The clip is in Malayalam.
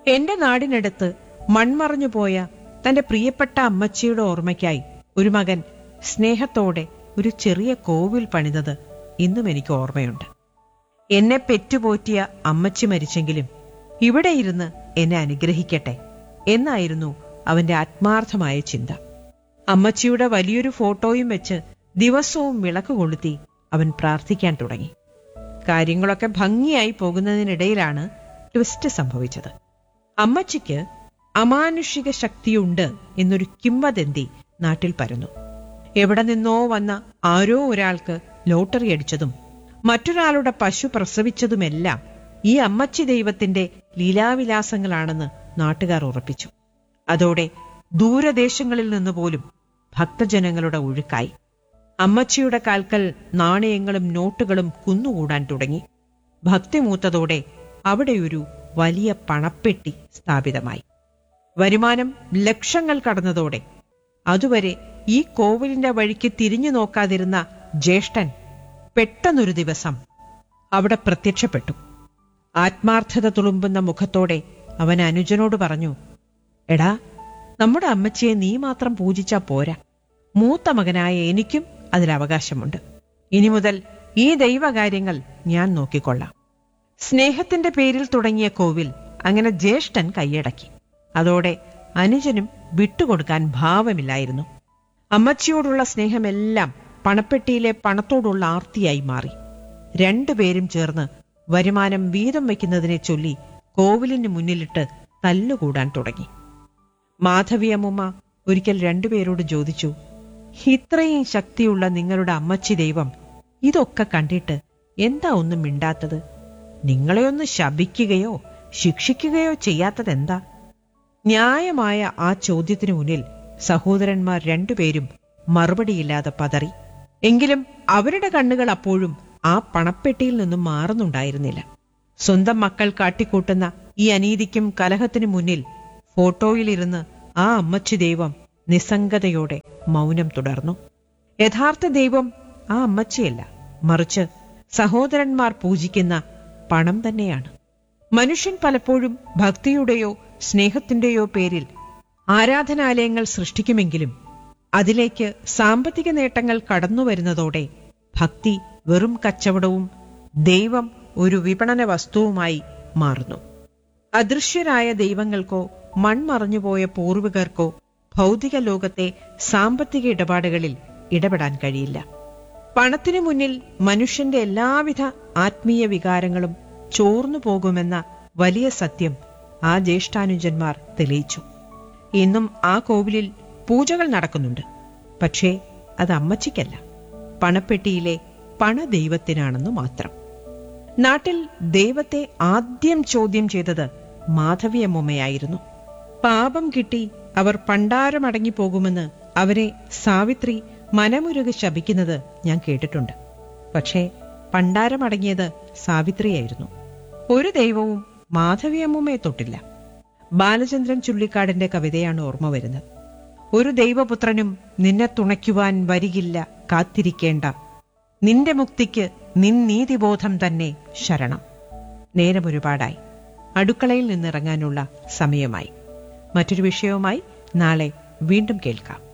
എന്റെ നാടിനടുത്ത് മൺമറഞ്ഞു പോയ തന്റെ പ്രിയപ്പെട്ട അമ്മച്ചിയുടെ ഓർമ്മയ്ക്കായി ഒരു മകൻ സ്നേഹത്തോടെ ഒരു ചെറിയ കോവിൽ പണിതത് ഇന്നും എനിക്ക് ഓർമ്മയുണ്ട് എന്നെ പെറ്റുപോറ്റിയ അമ്മച്ചി മരിച്ചെങ്കിലും ഇവിടെ ഇരുന്ന് എന്നെ അനുഗ്രഹിക്കട്ടെ എന്നായിരുന്നു അവന്റെ ആത്മാർത്ഥമായ ചിന്ത അമ്മച്ചിയുടെ വലിയൊരു ഫോട്ടോയും വെച്ച് ദിവസവും വിളക്ക് കൊളുത്തി അവൻ പ്രാർത്ഥിക്കാൻ തുടങ്ങി കാര്യങ്ങളൊക്കെ ഭംഗിയായി പോകുന്നതിനിടയിലാണ് ട്വിസ്റ്റ് സംഭവിച്ചത് അമ്മച്ചിക്ക് അമാനുഷിക ശക്തിയുണ്ട് എന്നൊരു കിംവദന്തി നാട്ടിൽ പരന്നു എവിടെ നിന്നോ വന്ന ആരോ ഒരാൾക്ക് ലോട്ടറി അടിച്ചതും മറ്റൊരാളുടെ പശു പ്രസവിച്ചതുമെല്ലാം ഈ അമ്മച്ചി ദൈവത്തിന്റെ ലീലാവിലാസങ്ങളാണെന്ന് നാട്ടുകാർ ഉറപ്പിച്ചു അതോടെ ദൂരദേശങ്ങളിൽ നിന്ന് പോലും ഭക്തജനങ്ങളുടെ ഒഴുക്കായി അമ്മച്ചിയുടെ കാൽക്കൽ നാണയങ്ങളും നോട്ടുകളും കുന്നുകൂടാൻ തുടങ്ങി ഭക്തി മൂത്തതോടെ അവിടെയൊരു വലിയ പണപ്പെട്ടി സ്ഥാപിതമായി വരുമാനം ലക്ഷങ്ങൾ കടന്നതോടെ അതുവരെ ഈ കോവിലിന്റെ വഴിക്ക് തിരിഞ്ഞു നോക്കാതിരുന്ന ജ്യേഷ്ഠൻ പെട്ടെന്നൊരു ദിവസം അവിടെ പ്രത്യക്ഷപ്പെട്ടു ആത്മാർത്ഥത തുളുമ്പുന്ന മുഖത്തോടെ അവൻ അനുജനോട് പറഞ്ഞു എടാ നമ്മുടെ അമ്മച്ചിയെ നീ മാത്രം പൂജിച്ചാ പോരാ മൂത്ത മകനായ എനിക്കും അതിൽ അവകാശമുണ്ട് ഇനി മുതൽ ഈ ദൈവകാര്യങ്ങൾ ഞാൻ നോക്കിക്കൊള്ളാം സ്നേഹത്തിന്റെ പേരിൽ തുടങ്ങിയ കോവിൽ അങ്ങനെ ജ്യേഷ്ഠൻ കൈയടക്കി അതോടെ അനുജനും വിട്ടുകൊടുക്കാൻ ഭാവമില്ലായിരുന്നു അമ്മച്ചിയോടുള്ള സ്നേഹമെല്ലാം പണപ്പെട്ടിയിലെ പണത്തോടുള്ള ആർത്തിയായി മാറി രണ്ടുപേരും ചേർന്ന് വരുമാനം വീതം വയ്ക്കുന്നതിനെ ചൊല്ലി കോവിലിന് മുന്നിലിട്ട് തല്ലുകൂടാൻ തുടങ്ങി മാധവിയമ്മുമ്മ ഒരിക്കൽ രണ്ടുപേരോട് ചോദിച്ചു ഇത്രയും ശക്തിയുള്ള നിങ്ങളുടെ അമ്മച്ചി ദൈവം ഇതൊക്കെ കണ്ടിട്ട് എന്താ ഒന്നും മിണ്ടാത്തത് നിങ്ങളെ ഒന്ന് ശപിക്കുകയോ ശിക്ഷിക്കുകയോ ചെയ്യാത്തതെന്താ ന്യായമായ ആ ചോദ്യത്തിനു മുന്നിൽ സഹോദരന്മാർ രണ്ടുപേരും മറുപടിയില്ലാതെ പതറി എങ്കിലും അവരുടെ കണ്ണുകൾ അപ്പോഴും ആ പണപ്പെട്ടിയിൽ നിന്നും മാറുന്നുണ്ടായിരുന്നില്ല സ്വന്തം മക്കൾ കാട്ടിക്കൂട്ടുന്ന ഈ അനീതിക്കും കലഹത്തിനു മുന്നിൽ ഫോട്ടോയിലിരുന്ന് ആ അമ്മച്ചി ദൈവം നിസ്സംഗതയോടെ മൗനം തുടർന്നു യഥാർത്ഥ ദൈവം ആ അമ്മച്ചിയല്ല മറിച്ച് സഹോദരന്മാർ പൂജിക്കുന്ന പണം തന്നെയാണ് മനുഷ്യൻ പലപ്പോഴും ഭക്തിയുടെയോ സ്നേഹത്തിന്റെയോ പേരിൽ ആരാധനാലയങ്ങൾ സൃഷ്ടിക്കുമെങ്കിലും അതിലേക്ക് സാമ്പത്തിക നേട്ടങ്ങൾ കടന്നുവരുന്നതോടെ ഭക്തി വെറും കച്ചവടവും ദൈവം ഒരു വിപണന വസ്തുവുമായി മാറുന്നു അദൃശ്യരായ ദൈവങ്ങൾക്കോ മൺമറഞ്ഞുപോയ പൂർവികർക്കോ ഭൗതിക ലോകത്തെ സാമ്പത്തിക ഇടപാടുകളിൽ ഇടപെടാൻ കഴിയില്ല പണത്തിനു മുന്നിൽ മനുഷ്യന്റെ എല്ലാവിധ ആത്മീയ വികാരങ്ങളും ചോർന്നു പോകുമെന്ന വലിയ സത്യം ആ ജ്യേഷ്ഠാനുജന്മാർ തെളിയിച്ചു ഇന്നും ആ കോവിലിൽ പൂജകൾ നടക്കുന്നുണ്ട് പക്ഷേ അത് അമ്മച്ചിക്കല്ല പണപ്പെട്ടിയിലെ പണദൈവത്തിനാണെന്ന് മാത്രം നാട്ടിൽ ദൈവത്തെ ആദ്യം ചോദ്യം ചെയ്തത് മാധവിയമ്മയായിരുന്നു പാപം കിട്ടി അവർ പണ്ടാരമടങ്ങി പോകുമെന്ന് അവരെ സാവിത്രി മനമുരുകി ശപിക്കുന്നത് ഞാൻ കേട്ടിട്ടുണ്ട് പക്ഷേ പണ്ടാരമടങ്ങിയത് സാവിത്രിയായിരുന്നു ഒരു ദൈവവും മാധവിയമ്മയെ തൊട്ടില്ല ബാലചന്ദ്രൻ ചുള്ളിക്കാടിന്റെ കവിതയാണ് ഓർമ്മ വരുന്നത് ഒരു ദൈവപുത്രനും നിന്നെ തുണയ്ക്കുവാൻ വരികില്ല കാത്തിരിക്കേണ്ട നിന്റെ മുക്തിക്ക് നിൻ നീതിബോധം തന്നെ ശരണം നേരം ഒരുപാടായി അടുക്കളയിൽ നിന്നിറങ്ങാനുള്ള സമയമായി മറ്റൊരു വിഷയവുമായി നാളെ വീണ്ടും കേൾക്കാം